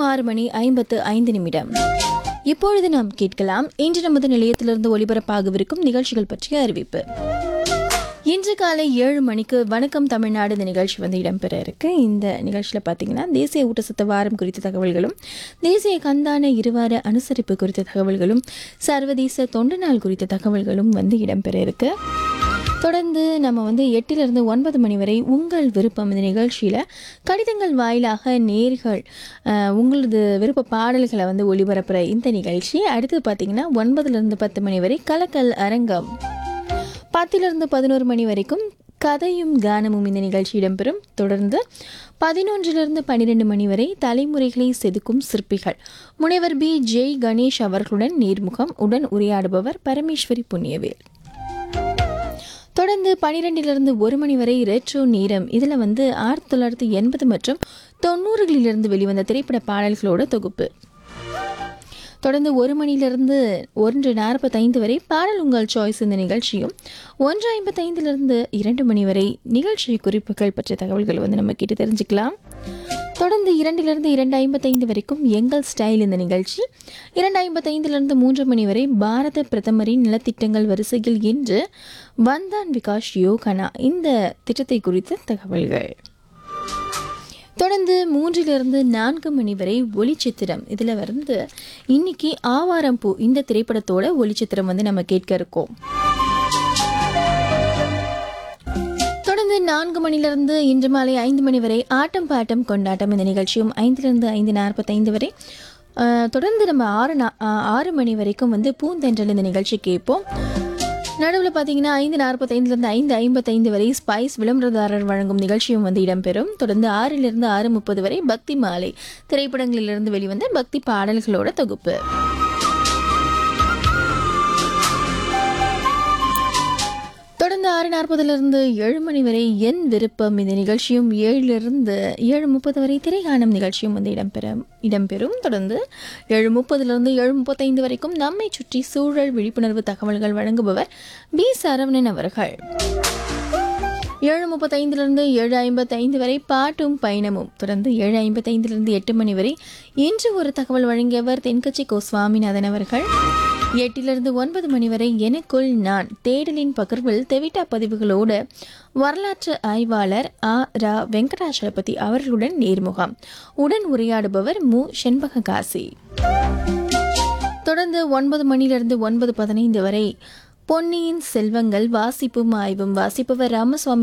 ஆறு மணி ஐம்பத்து ஐந்து நிமிடம் இப்பொழுது நாம் கேட்கலாம் இன்று நமது நிலையத்திலிருந்து ஒலிபரப்பாகவிருக்கும் நிகழ்ச்சிகள் பற்றிய அறிவிப்பு இன்று காலை ஏழு மணிக்கு வணக்கம் தமிழ்நாடு இந்த நிகழ்ச்சி வந்து இடம்பெற இருக்கு இந்த நிகழ்ச்சியில் பார்த்தீங்கன்னா தேசிய ஊட்டச்சத்து வாரம் குறித்த தகவல்களும் தேசிய கந்தான இருவார அனுசரிப்பு குறித்த தகவல்களும் சர்வதேச தொண்டு நாள் குறித்த தகவல்களும் வந்து இடம்பெற இருக்கு தொடர்ந்து நம்ம வந்து எட்டிலிருந்து ஒன்பது மணி வரை உங்கள் விருப்பம் இந்த நிகழ்ச்சியில் கடிதங்கள் வாயிலாக நேர்கள் அஹ், உங்களது விருப்ப பாடல்களை வந்து ஒளிபரப்புகிற இந்த நிகழ்ச்சி அடுத்து பார்த்தீங்கன்னா ஒன்பதுலேருந்து பத்து மணி வரை கலக்கல் அரங்கம் பத்திலிருந்து பதினோரு மணி வரைக்கும் கதையும் கானமும் இந்த நிகழ்ச்சி இடம்பெறும் தொடர்ந்து பதினொன்றிலிருந்து பன்னிரெண்டு மணி வரை தலைமுறைகளை செதுக்கும் சிற்பிகள் முனைவர் பி ஜெய் கணேஷ் அவர்களுடன் நேர்முகம் உடன் உரையாடுபவர் பரமேஸ்வரி புண்ணியவேல் தொடர்ந்து பனிரெண்டிலிருந்து ஒரு மணி வரை ரெட்ரோ நேரம் இதில் வந்து ஆயிரத்தி தொள்ளாயிரத்தி எண்பது மற்றும் தொண்ணூறுகளிலிருந்து வெளிவந்த திரைப்பட பாடல்களோட தொகுப்பு தொடர்ந்து ஒரு மணிலிருந்து ஒன்று நாற்பத்தைந்து வரை பாடல் உங்கள் சாய்ஸ் இந்த நிகழ்ச்சியும் ஒன்று ஐம்பத்தைந்திலிருந்து இரண்டு மணி வரை நிகழ்ச்சி குறிப்புகள் பற்றிய தகவல்கள் வந்து நம்ம கேட்டு தெரிஞ்சுக்கலாம் தொடர்ந்து இரண்டிலிருந்து இரண்டு ஐம்பத்தைந்து வரைக்கும் எங்கள் ஸ்டைல் இந்த நிகழ்ச்சி இரண்டு ஐம்பத்தைந்திலிருந்து மூன்று மணி வரை பாரத பிரதமரின் நலத்திட்டங்கள் வரிசையில் இன்று வந்தான் விகாஷ் யோகனா இந்த திட்டத்தை குறித்த தகவல்கள் தொடர்ந்து மூன்றிலிருந்து நான்கு மணி வரை ஒளிச்சித்திரம் இதில் வந்து இன்னைக்கு ஆவாரம் பூ இந்த திரைப்படத்தோட ஒளிச்சித்திரம் வந்து நம்ம கேட்க இருக்கோம் தொடர்ந்து நான்கு மணிலிருந்து இன்று மாலை ஐந்து மணி வரை ஆட்டம் பாட்டம் கொண்டாட்டம் இந்த நிகழ்ச்சியும் ஐந்திலிருந்து ஐந்து நாற்பத்தைந்து வரை அஹ், தொடர்ந்து நம்ம ஆறு நா- அஹ், ஆறு மணி வரைக்கும் வந்து பூந்தென்றல் இந்த நிகழ்ச்சி கேட்போம் நடுவில் பார்த்தீங்கன்னா ஐந்து நாற்பத்தைந்துலேருந்து ஐந்து ஐம்பத்தைந்து வரை ஸ்பைஸ் விளம்பரதாரர் வழங்கும் நிகழ்ச்சியும் வந்து இடம்பெறும் தொடர்ந்து ஆறிலிருந்து ஆறு முப்பது வரை பக்தி மாலை திரைப்படங்களிலிருந்து வெளிவந்த பக்தி பாடல்களோட தொகுப்பு தொடர்ந்து ஆறு நாற்பதுலேருந்து ஏழு மணி வரை என் விருப்பம் இந்த நிகழ்ச்சியும் ஏழிலிருந்து ஏழு முப்பது வரை திரைகாணும் நிகழ்ச்சியும் வந்து இடம்பெறும் இடம்பெறும் தொடர்ந்து ஏழு முப்பதுலேருந்து ஏழு முப்பத்தைந்து வரைக்கும் நம்மை சுற்றி சூழல் விழிப்புணர்வு தகவல்கள் வழங்குபவர் பி சரவணன் அவர்கள் ஏழு முப்பத்தைந்திலிருந்து ஏழு ஐம்பத்தைந்து வரை பாட்டும் பயணமும் தொடர்ந்து ஏழு ஐம்பத்தைந்திலிருந்து எட்டு மணி வரை இன்று ஒரு தகவல் வழங்கியவர் தென்கட்சி கோ சுவாமிநாதன் அவர்கள் எட்டிலிருந்து ஒன்பது மணி வரை எனக்குள் நான் தேடலின் பகிர்வில் தெவிட்டா பதிவுகளோடு வரலாற்று ஆய்வாளர் ஆ ரா வெங்கடாச்சலபதி அவர்களுடன் நேர்முகம் உடன் உரையாடுபவர் மு செண்பககாசி தொடர்ந்து ஒன்பது மணிலிருந்து ஒன்பது பதினைந்து வரை பொன்னியின் செல்வங்கள் வாசிப்பும் ஆய்வும் வாசிப்பவர் ராமசுவாமி